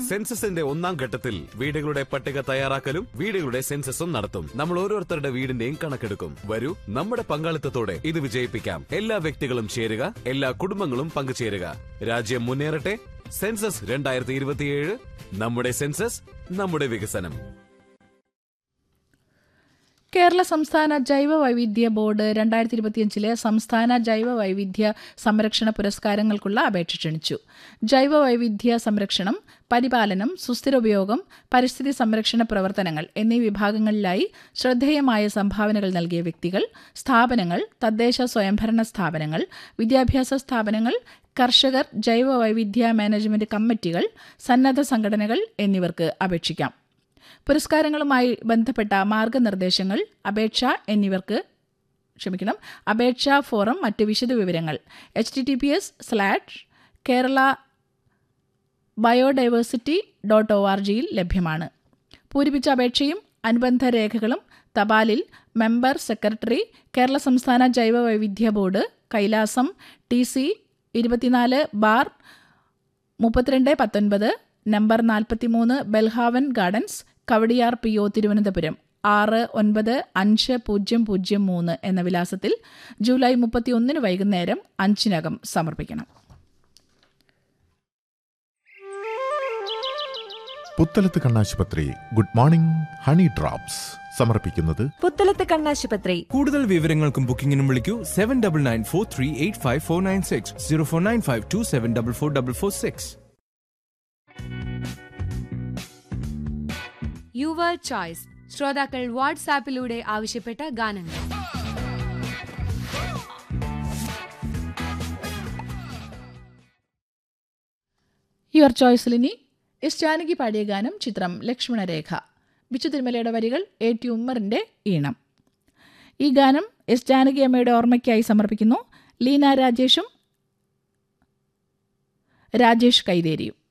സെൻസസിന്റെ ഒന്നാം ഘട്ടത്തിൽ വീടുകളുടെ പട്ടിക തയ്യാറാക്കലും വീടുകളുടെ സെൻസസും നടത്തും നമ്മൾ ഓരോരുത്തരുടെ വീടിന്റെയും കണക്കെടുക്കും വരൂ നമ്മുടെ പങ്കാളിത്തത്തോടെ ഇത് വിജയിപ്പിക്കാം എല്ലാ വ്യക്തികളും ചേരുക എല്ലാ കുടുംബങ്ങളും പങ്കുചേരുക രാജ്യം മുന്നേറട്ടെ സെൻസസ് രണ്ടായിരത്തി ഇരുപത്തിയേഴ് നമ്മുടെ സെൻസസ് നമ്മുടെ വികസനം കേരള സംസ്ഥാന ജൈവ വൈവിധ്യ ബോർഡ് രണ്ടായിരത്തി ഇരുപത്തിയഞ്ചിലെ സംസ്ഥാന ജൈവ വൈവിധ്യ സംരക്ഷണ പുരസ്കാരങ്ങൾക്കുള്ള അപേക്ഷ ക്ഷണിച്ചു ജൈവ വൈവിധ്യ സംരക്ഷണം പരിപാലനം സുസ്ഥിര ഉപയോഗം പരിസ്ഥിതി സംരക്ഷണ പ്രവർത്തനങ്ങൾ എന്നീ വിഭാഗങ്ങളിലായി ശ്രദ്ധേയമായ സംഭാവനകൾ നൽകിയ വ്യക്തികൾ സ്ഥാപനങ്ങൾ തദ്ദേശ സ്വയംഭരണ സ്ഥാപനങ്ങൾ വിദ്യാഭ്യാസ സ്ഥാപനങ്ങൾ കർഷകർ ജൈവ വൈവിധ്യ മാനേജ്മെന്റ് കമ്മിറ്റികൾ സന്നദ്ധ സംഘടനകൾ എന്നിവർക്ക് അപേക്ഷിക്കാം പുരസ്കാരങ്ങളുമായി ബന്ധപ്പെട്ട മാർഗനിർദ്ദേശങ്ങൾ അപേക്ഷ എന്നിവർക്ക് ക്ഷമിക്കണം അപേക്ഷാ ഫോറം മറ്റ് വിശദവിവരങ്ങൾ H T T P S slash Kerala biodiversity dot O R ജിയിൽ ലഭ്യമാണ് പൂരിപ്പിച്ച അപേക്ഷയും അനുബന്ധ രേഖകളും തപാലിൽ മെമ്പർ സെക്രട്ടറി കേരള സംസ്ഥാന ജൈവ വൈവിധ്യ ബോർഡ് കൈലാസം ടി സി ഇരുപത്തിനാല് ബാർ മുപ്പത്തിരണ്ട് പത്തൊൻപത് നമ്പർ നാൽപ്പത്തിമൂന്ന് Belhaven gardens Kawdiar P O Thiruvananthapuram ആറ് ഒൻപത് അഞ്ച് പൂജ്യം പൂജ്യം മൂന്ന് എന്ന വിലാസത്തിൽ ജൂലൈ മുപ്പത്തിയൊന്നിന് വൈകുന്നേരം അഞ്ചിനകം സമർപ്പിക്കണം പുത്തലത്ത് കണ്ണാശുപത്രി ഗുഡ് മോർണിംഗ് ഹണി ഡ്രോപ്സ് സമർപ്പിക്കുന്നത് പുത്തലത്ത് കണ്ണാശുപത്രി കൂടുതൽ വിവരങ്ങൾക്കും ബുക്കിംഗിനും വിളിക്കൂ seven double nine four three eight five four nine six zero four nine five two seven double four double four six your choice ശ്രോതാക്കൾ വാട്സാപ്പിലൂടെ ആവശ്യപ്പെട്ട ഗാനങ്ങൾ യുവർ ചോയ്സിലിനി എസ് ജാനകി പാടിയ ഗാനം ചിത്രം ലക്ഷ്മണരേഖ ബിച്ചു തിരുമലയുടെ വരികൾ എ ടി ഉമ്മറിന്റെ ഈണം ഈ ഗാനം എസ് ജാനകി അമ്മയുടെ ഓർമ്മയ്ക്കായി സമർപ്പിക്കുന്നു ലീന രാജേഷും രാജേഷ് കൈതേരിയും